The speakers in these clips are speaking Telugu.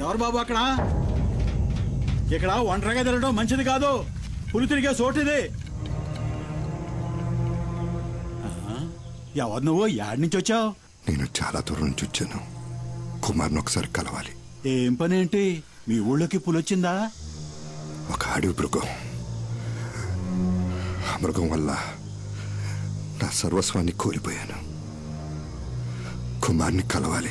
ఎవరు బాబు అక్కడ ఇక్కడ ఒంటరిగా తిరగడం మంచిది కాదు పులి తిరిగే చోటిది ఆ, ఎవరు నువ్వు యాడ్ నుంచి వచ్చావు నేను చాలా దూరం నుంచి వచ్చాను కుమార్ని ఒకసారి కలవాలి ఏం పని ఏంటి మీ ఊళ్ళోకి పులి వచ్చిందా ఒక అడవి మృగం ఆ మృగం వల్ల నా సర్వస్వాన్ని కోల్పోయాను కుమార్ని కలవాలి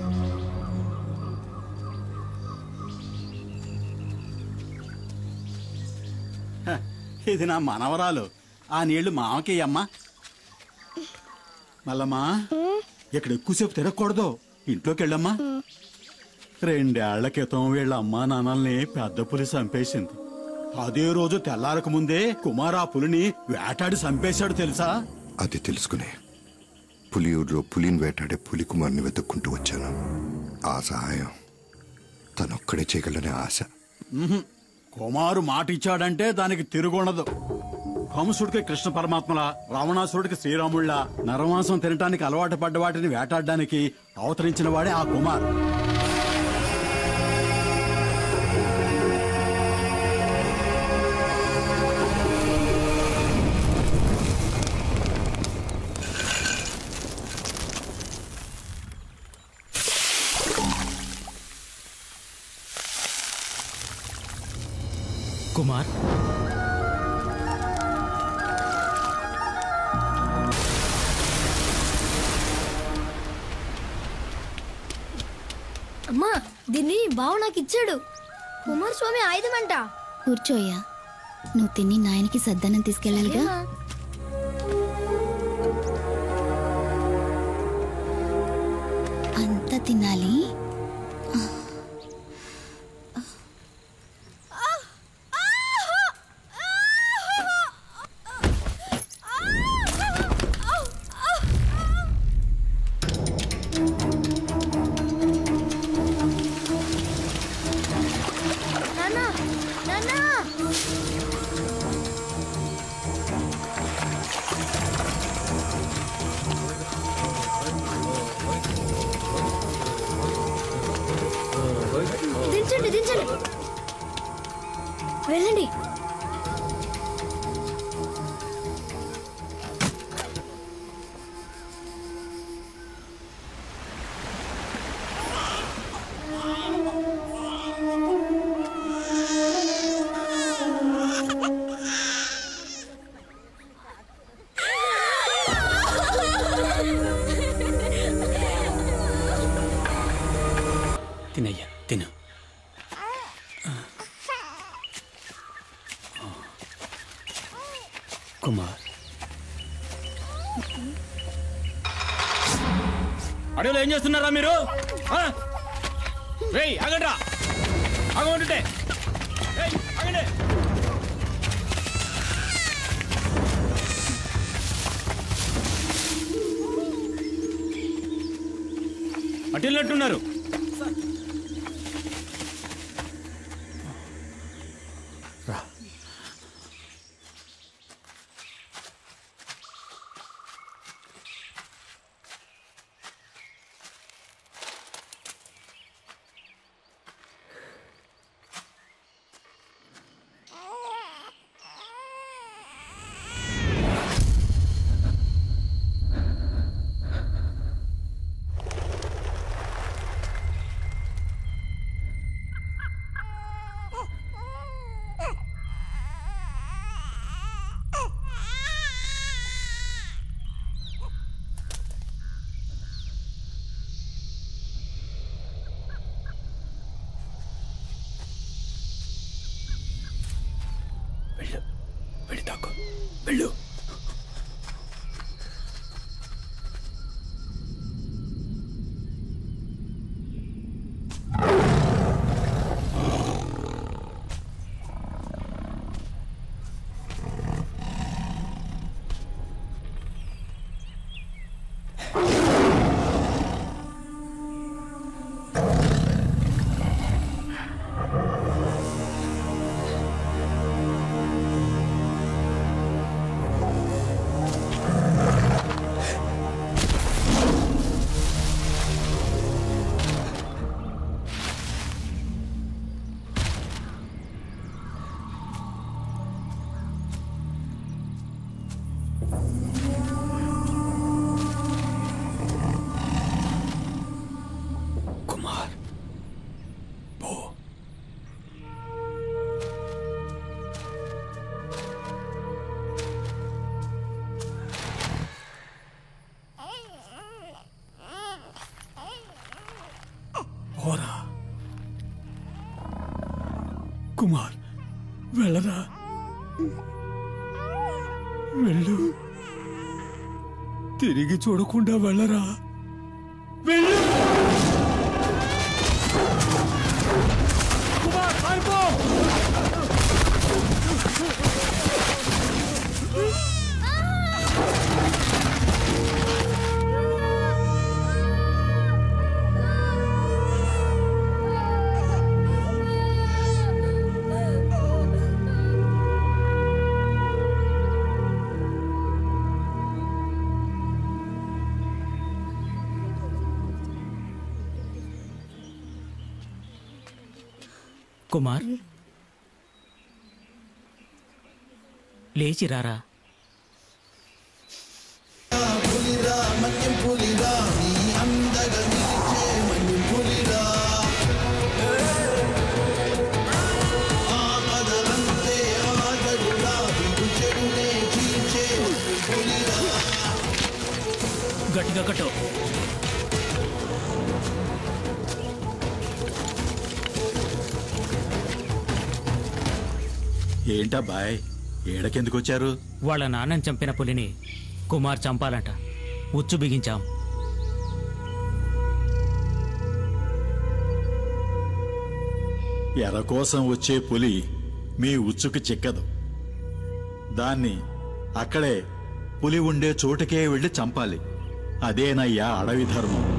హ, ఇది నా మనవరాలు ఆ నీళ్లు మామకి అమ్మా మల్లమ్మా ఇక్కడ ఎక్కువసేపు తిరగకూడదు ఇంట్లోకి వెళ్ళమ్మా రెండేళ్ల క్రితం వీళ్ళ అమ్మా నాన్నల్ని పెద్ద పులి చంపేసింది అదే రోజు తెల్లారక ముందే కుమార్ ఆ పులిని వేటాడి చంపేశాడు తెలుసా అది తెలుసుకునే పులియూరులో పులిని వేటాడే పులి కుమార్ని వెతుక్కుంటూ వచ్చాను ఆ సహాయం తనొక్కడే చేయగలనే ఆశ ఉహుం. కుమారు మాట ఇచ్చాడంటే దానికి తిరుగుండదు కంసుడికి కృష్ణ పరమాత్మల రావణాసురుడికి శ్రీరాముళ్ళ నరమాంసం తినటానికి అలవాటు పడ్డ వాటిని వేటాడడానికి అవతరించిన వాడే ఆ కుమార్ కుమార్ అమ్మా దీన్ని బావ నాకు ఇచ్చాడు కుమారస్వామి ఆయుధం అంట కూర్చోయ్యా నువ్వు తిని నాయనకి సద్దనం తీసుకెళ్ళాలిగా ఏమా? అంతా తినాలి నాన్న నాన్న దించండి దించండి వెళ్ళండి తినయ్యా తిను కుమార్ అడవిలో ఏం చేస్తున్నారా మీరు ఆ? రేయ్ ఆగండ్రా ఆగమంటుంటే రేయ్, ఆగండి అటు వెళ్ళినట్టున్నారు వెళ్ళు వెళ్ళి తాకు వెళ్ళు ఆ కుమార్ వెళ్ళరా వెళ్ళు తిరిగి చూడకుండా వెళ్ళరా వెళ్ళు కుమార్ పారిపో కుమార్ లేచి రారా గట్టిగా కట్టు ఏంటా బాయ్ ఏడకెందుకు వచ్చారు వాళ్ళ నాన్నని చంపిన పులిని కుమార్ చంపాలంట ఉచ్చు బిగించాం ఎర కోసం వచ్చే పులి మీ ఉచ్చుకు చిక్కదు దాన్ని అక్కడే పులి ఉండే చోటుకే వెళ్ళి చంపాలి అదేనయ్యా అడవి ధర్మం